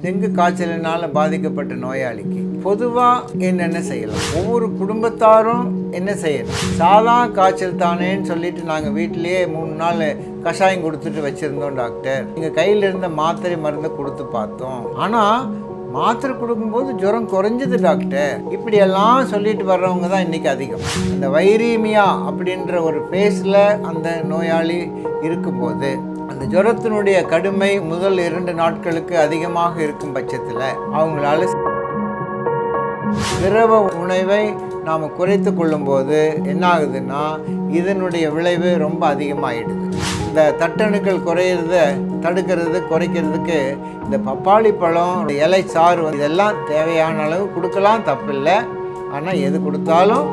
dengue காய்ச்சலினால் பாதிக்கப்பட்ட நோயாளிக்கு பொதுவாக என்னென்ன செய்யலாம் ஒவ்வொரு குடும்பத்தாரும் என்ன செய்யணும் சாதா காய்ச்சல் தானேன்னு சொல்லிட்டு நாங்கள் வீட்டிலேயே மூணு நாள் கஷாயம் கொடுத்துட்டு வச்சுருந்தோம் டாக்டர் எங்கள் கையில் இருந்த மாத்திரை மருந்தை கொடுத்து பார்த்தோம் ஆனால் மாத்திரை கொடுக்கும்போது ஜுரம் குறைஞ்சது டாக்டர் இப்படியெல்லாம் சொல்லிட்டு வர்றவங்க தான் இன்றைக்கி அதிகம் இந்த வைரீமியா அப்படின்ற ஒரு ஃபேஸில் அந்த நோயாளி இருக்கும்போது அந்த ஜுரத்தினுடைய கடுமை முதல் இரண்டு நாட்களுக்கு அதிகமாக இருக்கும் பட்சத்தில் அவங்களால திரவ உணவை நாம் குறைத்து கொள்ளும்போது என்ன ஆகுதுன்னா இதனுடைய விளைவு ரொம்ப அதிகமாகிடுது இந்த தட்டணுக்கள் குறையிறத தடுக்கிறது குறைக்கிறதுக்கு இந்த பப்பாளி பழம் இலை சாறு வந்து இதெல்லாம் தேவையான அளவு கொடுக்கலாம் தப்பில்லை ஆனால் எது கொடுத்தாலும்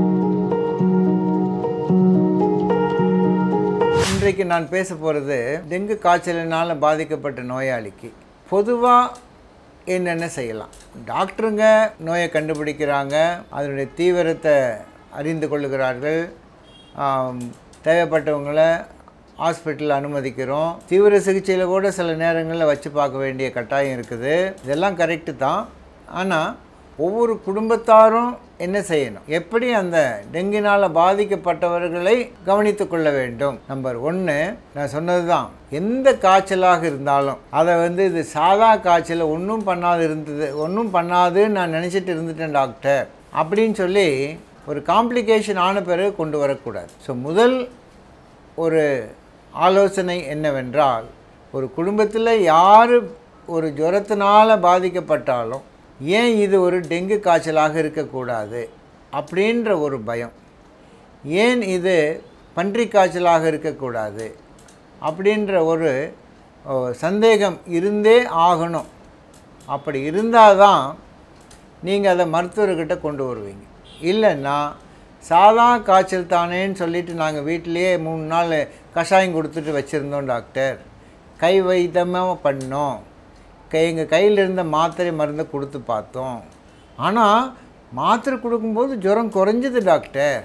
இன்றைக்கு நான் பேச போகிறது டெங்கு காய்ச்சலினால் பாதிக்கப்பட்ட நோயாளிக்கு பொதுவாக என்னென்ன செய்யலாம் டாக்டருங்க நோயை கண்டுபிடிக்கிறாங்க அதனுடைய தீவிரத்தை அறிந்து கொள்ளுகிறார்கள் ஆம், தேவைப்பட்டவங்களை ஹாஸ்பிட்டலில் அனுமதிக்கிறோம் தீவிர சிகிச்சையில் கூட சில நேரங்களில் வச்சு பார்க்க வேண்டிய கட்டாயம் இருக்குது இதெல்லாம் கரெக்டு தான் ஆனால் ஒவ்வொரு குடும்பத்தாரும் என்ன செய்யணும் எப்படி அந்த டெங்கினால் பாதிக்கப்பட்டவர்களை கவனித்து கொள்ள வேண்டும் நம்பர் ஒன்று நான் சொன்னது தான் எந்த காய்ச்சலாக இருந்தாலும் அதை வந்து இது சாதா காய்ச்சல் ஒன்றும் பண்ணாது இருந்தது ஒன்றும் பண்ணாதுன்னு நான் நினச்சிட்டு இருந்துட்டேன் டாக்டர் அப்படின்னு சொல்லி ஒரு காம்ப்ளிகேஷன் ஆன பிறகு கொண்டு வரக்கூடாது ஸோ முதல் ஒரு ஆலோசனை என்னவென்றால் ஒரு குடும்பத்தில் யார் ஒரு ஜுரத்தினால் பாதிக்கப்பட்டாலும் ஏன் இது ஒரு டெங்கு காய்ச்சலாக இருக்கக்கூடாது அப்படின்ற ஒரு பயம் ஏன் இது பன்றி காய்ச்சலாக இருக்கக்கூடாது அப்படின்ற ஒரு ஓ, சந்தேகம் இருந்தே ஆகணும் அப்படி இருந்தால் தான் நீங்கள் அதை மருத்துவர்கிட்ட கொண்டு வருவீங்க இல்லைன்னா சாதா காய்ச்சல் தானேன்னு சொல்லிட்டு நாங்கள் வீட்டிலேயே மூணு நாள் கஷாயம் கொடுத்துட்டு வச்சுருந்தோம் டாக்டர் கை வைத்தியமாக பண்ணோம் கை எங்கள் கையில் இருந்த மாத்திரை மருந்தை கொடுத்து பார்த்தோம் ஆனால் மாத்திரை கொடுக்கும்போது ஜுரம் குறைஞ்சது டாக்டர்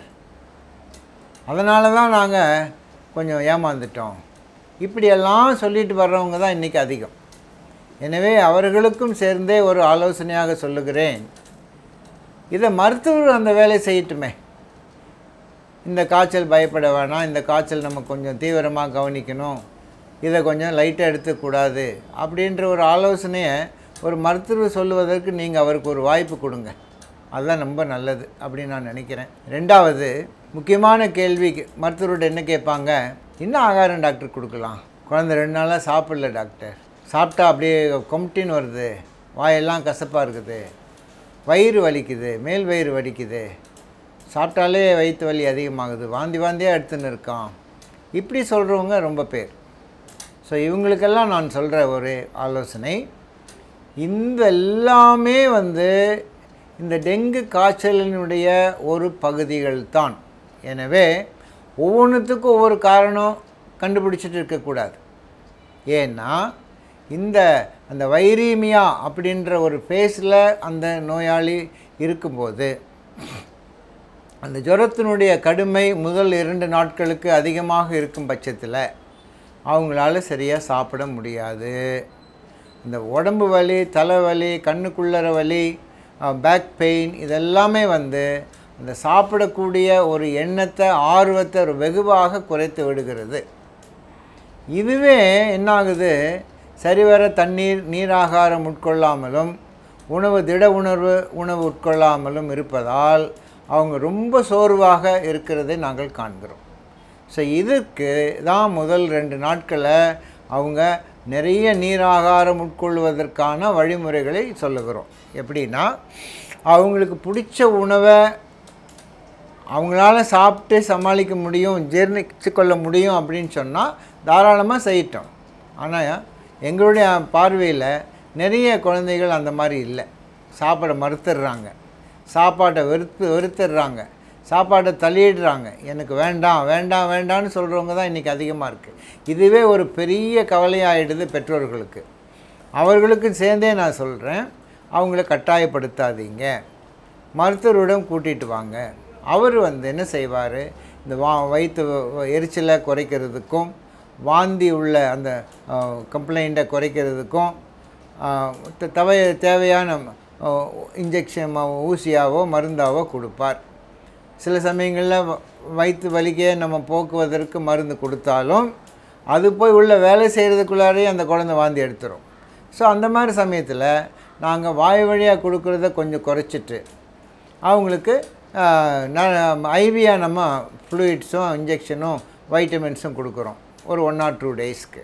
அதனால தான் நாங்கள் கொஞ்சம் ஏமாந்துட்டோம் இப்படியெல்லாம் சொல்லிட்டு வர்றவங்க தான் இன்றைக்கி அதிகம் எனவே அவர்களுக்கும் சேர்ந்தே ஒரு ஆலோசனையாக சொல்லுகிறேன் இதை மருத்துவர் அந்த வேலையை செய்யட்டுமே இந்த காய்ச்சல் பயப்பட வேணாம் இந்த காய்ச்சல் நம்ம கொஞ்சம் தீவிரமாக கவனிக்கணும் இதை கொஞ்சம் லைட்டாக எடுத்துக்கூடாது அப்படின்ற ஒரு ஆலோசனையை ஒரு மருத்துவர் சொல்லுவதற்கு நீங்கள் அவருக்கு ஒரு வாய்ப்பு கொடுங்க அதுதான் ரொம்ப நல்லது அப்படின்னு நான் நினைக்கிறேன் ரெண்டாவது முக்கியமான கேள்வி மருத்துவர்கிட்ட என்ன கேட்பாங்க என்ன ஆகாரம் டாக்டர் கொடுக்கலாம் குழந்தை ரெண்டு நாளாக சாப்பிடல டாக்டர் சாப்பிட்டா அப்படியே கொம்டின்னு வருது வாயெல்லாம் கசப்பாக இருக்குது வயிறு வலிக்குது மேல் வயிறு வலிக்குது சாப்பிட்டாலே வயிற்று வலி அதிகமாகுது வாந்தி வாந்தியாக எடுத்துன்னு இருக்கான் இப்படி சொல்கிறவங்க ரொம்ப பேர் ஸோ இவங்களுக்கெல்லாம் நான் சொல்கிற ஒரு ஆலோசனை இந்த எல்லாமே வந்து இந்த டெங்கு காய்ச்சலினுடைய ஒரு பகுதிகள் தான் எனவே ஒவ்வொன்றுத்துக்கும் ஒவ்வொரு காரணம் கண்டுபிடிச்சிட்டு இருக்கக்கூடாது ஏன்னா இந்த அந்த வைரீமியா அப்படின்ற ஒரு ஃபேஸில் அந்த நோயாளி இருக்கும்போது அந்த ஜுரத்தினுடைய கடுமை முதல் இரண்டு நாட்களுக்கு அதிகமாக இருக்கும் பட்சத்தில் அவங்களால சரியாக சாப்பிட முடியாது இந்த உடம்பு வலி தலைவலி கண்ணுக்குள்ளற வலி பேக் பெயின் இதெல்லாமே வந்து அந்த சாப்பிடக்கூடிய ஒரு எண்ணத்தை ஆர்வத்தை ஒரு வெகுவாக குறைத்து விடுகிறது இதுவே என்ன ஆகுது சரிவர தண்ணீர் நீராகாரம் உட்கொள்ளாமலும் உணவு திட உணர்வு உணவு உட்கொள்ளாமலும் இருப்பதால் அவங்க ரொம்ப சோர்வாக இருக்கிறதை நாங்கள் காண்கிறோம் ஸோ இதுக்கு தான் முதல் ரெண்டு நாட்களை அவங்க நிறைய நீராகாரம் உட்கொள்வதற்கான வழிமுறைகளை சொல்லுகிறோம் எப்படின்னா அவங்களுக்கு பிடிச்ச உணவை அவங்களால சாப்பிட்டு சமாளிக்க முடியும் ஜீர்ணிச்சு கொள்ள முடியும் அப்படின்னு சொன்னால் தாராளமாக செய்யட்டும் ஆனால் எங்களுடைய பார்வையில் நிறைய குழந்தைகள் அந்த மாதிரி இல்லை சாப்பிட மறுத்துடுறாங்க சாப்பாட்டை வெறுத்து வெறுத்துடுறாங்க சாப்பாட்டை தள்ளிடுறாங்க எனக்கு வேண்டாம் வேண்டாம் வேண்டாம்னு சொல்கிறவங்க தான் இன்றைக்கி அதிகமாக இருக்குது இதுவே ஒரு பெரிய கவலையாயிடுது பெற்றோர்களுக்கு அவர்களுக்கு சேர்ந்தே நான் சொல்கிறேன் அவங்கள கட்டாயப்படுத்தாதீங்க மருத்துவரிடம் கூட்டிகிட்டு வாங்க அவர் வந்து என்ன செய்வார் இந்த வா வயிற்று வ- எரிச்சலை குறைக்கிறதுக்கும் வாந்தி உள்ள அந்த கம்ப்ளைண்ட்டை குறைக்கிறதுக்கும் தவை தேவையான இன்ஜெக்ஷன் ஊசியாவோ மருந்தாவோ கொடுப்பார் சில சமயங்களில் வ- வயிற்று வலிக்கே நம்ம போக்குவதற்கு மருந்து கொடுத்தாலும் அது போய் உள்ள வேலை செய்கிறதுக்குள்ளாரே அந்த குழந்தை வாந்தி எடுத்துரும் ஸோ அந்த மாதிரி சமயத்தில் நாங்கள் வாய் வழியாக கொடுக்குறத கொஞ்சம் குறைச்சிட்டு அவங்களுக்கு ஐவியாக நம்ம ஃப்ளூயிட்ஸும் இன்ஜெக்ஷனும் வைட்டமின்ஸும் கொடுக்குறோம் ஒரு ஒன் ஆர் டூ டேஸ்க்கு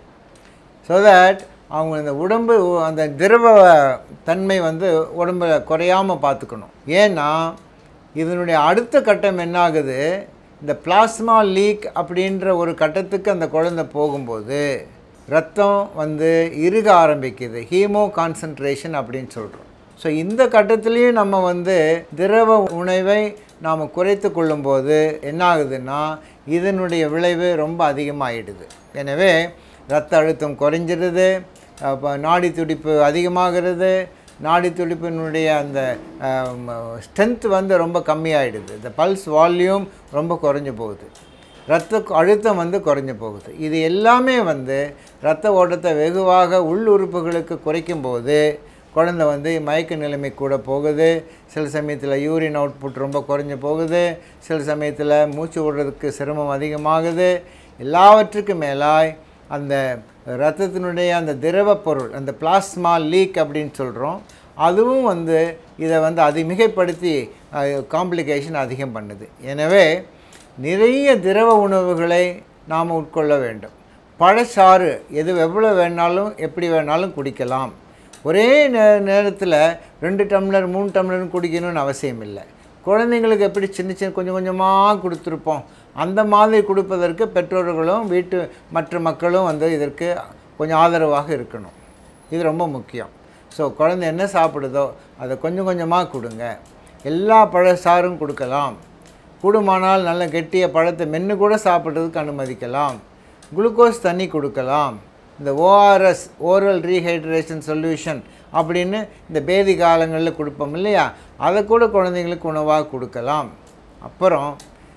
ஸோ தட் அவங்க இந்த உடம்பு அந்த திரவ தன்மை வந்து உடம்புல குறையாமல் பார்த்துக்கணும் ஏன்னா இதனுடைய அடுத்த கட்டம் என்ன ஆகுது இந்த பிளாஸ்மா லீக் அப்படின்ற ஒரு கட்டத்துக்கு அந்த குழந்தை போகும்போது ரத்தம் வந்து இறுக ஆரம்பிக்குது ஹீமோ கான்சன்ட்ரேஷன் அப்படின்னு சொல்கிறோம் ஸோ இந்த கட்டத்துலேயும் நம்ம வந்து திரவ உணவை நாம் குறைத்து கொள்ளும்போது என்ன ஆகுதுன்னா இதனுடைய விளைவு ரொம்ப அதிகமாகிடுது எனவே ரத்த அழுத்தம் குறைஞ்சிருது அப்போ நாடி துடிப்பு அதிகமாகிறது நாடி துடிப்பினுடைய அந்த ஸ்ட்ரென்த் வந்து ரொம்ப கம்மியாயிடுது இந்த பல்ஸ் வால்யூம் ரொம்ப குறைஞ்சு போகுது ரத்த கு- அழுத்தம் வந்து குறைஞ்சு போகுது இது எல்லாமே வந்து ரத்த ஓட்டத்தை வெகுவாக உள் உறுப்புகளுக்கு குறைக்கும் போது குழந்தை வந்து மயக்க நிலைமை கூட போகுது சில சமயத்தில் யூரின் அவுட்புட் ரொம்ப குறைஞ்சு போகுது சில சமயத்தில் மூச்சு விடுறதுக்கு சிரமம் அதிகமாகுது எல்லாவற்றுக்கும் மேலாய் அந்த ரத்தத்தினுடைய அந்த திரவப் பொருள் அந்த பிளாஸ்மா லீக் அப்படின்னு சொல்கிறோம் அதுவும் வந்து இதை வந்து அதி மிகைப்படுத்தி காம்ப்ளிகேஷன் அதிகம் பண்ணுது எனவே நிறைய திரவ உணவுகளை நாம் உட்கொள்ள வேண்டும் பழச்சாறு எது எவ்வளோ வேணாலும் எப்படி வேணாலும் குடிக்கலாம் ஒரே நே நேரத்தில் ரெண்டு டம்ளர் மூணு டம்ளர் குடிக்கணும்னு அவசியம் இல்லை குழந்தைங்களுக்கு எப்படி சின்ன சின்ன கொஞ்சம் கொஞ்சமாக கொடுத்துருப்போம் அந்த மாதிரி கொடுப்பதற்கு பெற்றோர்களும் வீட்டு மற்ற மக்களும் வந்து இதற்கு கொஞ்சம் ஆதரவாக இருக்கணும் இது ரொம்ப முக்கியம் ஸோ குழந்தை என்ன சாப்பிடுதோ அதை கொஞ்சம் கொஞ்சமாக கொடுங்க எல்லா பழச்சாறும் கொடுக்கலாம் கூடுமானால் நல்ல கெட்டிய பழத்தை மென்று கூட சாப்பிட்றதுக்கு அனுமதிக்கலாம் குளுக்கோஸ் தண்ணி கொடுக்கலாம் இந்த ஓஆர்எஸ் ஓரல் ரீஹைட்ரேஷன் சொல்யூஷன் அப்படின்னு இந்த பேதி காலங்களில் கொடுப்போம் இல்லையா அதை கூட குழந்தைங்களுக்கு உணவாக கொடுக்கலாம் அப்புறம்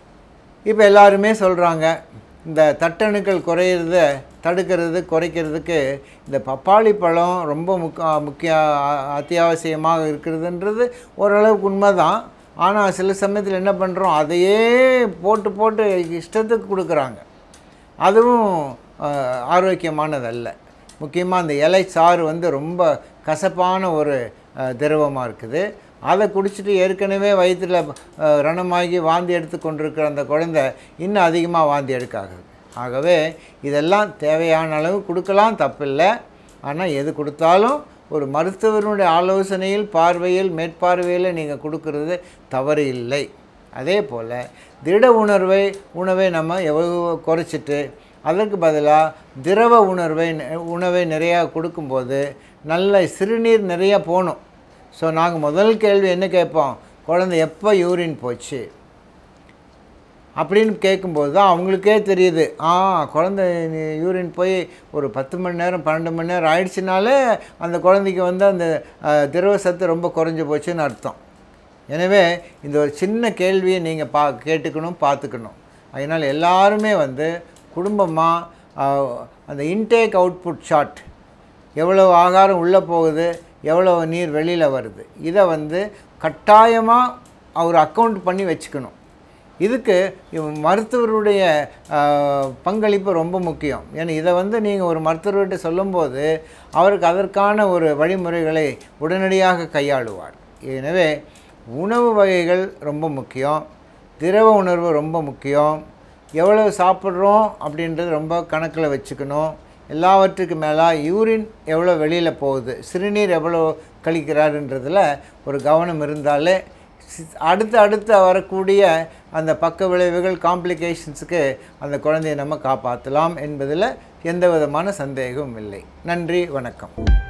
இப்போ எல்லாருமே சொல்கிறாங்க இந்த தட்டணுக்கள் குறையிறத தடுக்கிறது குறைக்கிறதுக்கு இந்த பப்பாளி பழம் ரொம்ப முக்க முக்கிய அ- அத்தியாவசியமாக இருக்கிறதுன்றது ஓரளவுக்கு உண்மை தான் ஆனால் சில சமயத்தில் என்ன பண்ணுறோம் அதையே போட்டு போட்டு இஷ்டத்துக்கு கொடுக்குறாங்க அதுவும் அஹ், ஆரோக்கியமானதல்ல முக்கியமாக அந்த இலை சாறு வந்து ரொம்ப கசப்பான ஒரு அஹ், திரவமாக இருக்குது அதை குடிச்சிட்டு ஏற்கனவே வயிற்றில் ரணமாகி வாந்தி எடுத்து கொண்டிருக்கிற அந்த குழந்தை இன்னும் அதிகமாக வாந்தி எடுக்க ஆகுது ஆகவே இதெல்லாம் தேவையான அளவு கொடுக்கலாம் தப்பில்லை ஆனால் எது கொடுத்தாலும் ஒரு மருத்துவருடைய ஆலோசனையில் பார்வையில் மேற்பார்வையில் நீங்கள் கொடுக்கறது தவறு இல்லை அதே போல் திட உணர்வை உணவை நம்ம எவ்வளவு குறைச்சிட்டு அதற்கு பதிலாக திரவ உணர்வை நெ- உணவை நிறையா கொடுக்கும்போது நல்ல சிறுநீர் நிறையா போகணும் ஸோ நாங்கள் முதல் கேள்வி என்ன கேட்போம் குழந்தை எப்போ யூரின் போச்சு அப்படின்னு கேட்கும்போது தான் அவங்களுக்கே தெரியுது ஆ குழந்தை யூரின் போய் ஒரு பத்து மணி நேரம் பன்னெண்டு மணி நேரம் ஆயிடுச்சுனாலே அந்த குழந்தைக்கு வந்து அந்த அஹ், திரவ சத்து ரொம்ப குறைஞ்சு போச்சுன்னு அர்த்தம் எனவே இந்த ஒரு சின்ன கேள்வியை நீங்கள் பா கேட்டுக்கணும் பார்த்துக்கணும் அதனால் எல்லாருமே வந்து குடும்பமாக அந்த இன்டேக் அவுட்புட் ஷாட் எவ்வளவு ஆகாரம் உள்ளே போகுது எவ்வளவு நீர் வெளியில் வருது இதை வந்து கட்டாயமாக ஒரு அக்கௌண்ட் பண்ணி வச்சுக்கணும் இதுக்கு இவ் மருத்துவருடைய ஆஹ், பங்களிப்பு ரொம்ப முக்கியம் ஏன்னா இதை வந்து நீங்கள் ஒரு மருத்துவர்கிட்ட சொல்லும்போது அவருக்கு அதற்கான ஒரு வழிமுறைகளை உடனடியாக கையாளுவார் எனவே உணவு வகைகள் ரொம்ப முக்கியம் திரவ உணர்வு ரொம்ப முக்கியம் எவ்வளவு சாப்பிட்றோம் அப்படின்றது ரொம்ப கணக்கில் வச்சுக்கணும் எல்லாவற்றுக்கு மேலே யூரின் எவ்வளோ வெளியில் போகுது சிறுநீர் எவ்வளோ கழிக்கிறாருன்றதில் ஒரு கவனம் இருந்தாலே சி- அடுத்து அடுத்து வரக்கூடிய அந்த பக்க விளைவுகள் காம்ப்ளிகேஷன்ஸுக்கு அந்த குழந்தையை நம்ம காப்பாற்றலாம் என்பதில் எந்த விதமான சந்தேகமும் இல்லை நன்றி வணக்கம்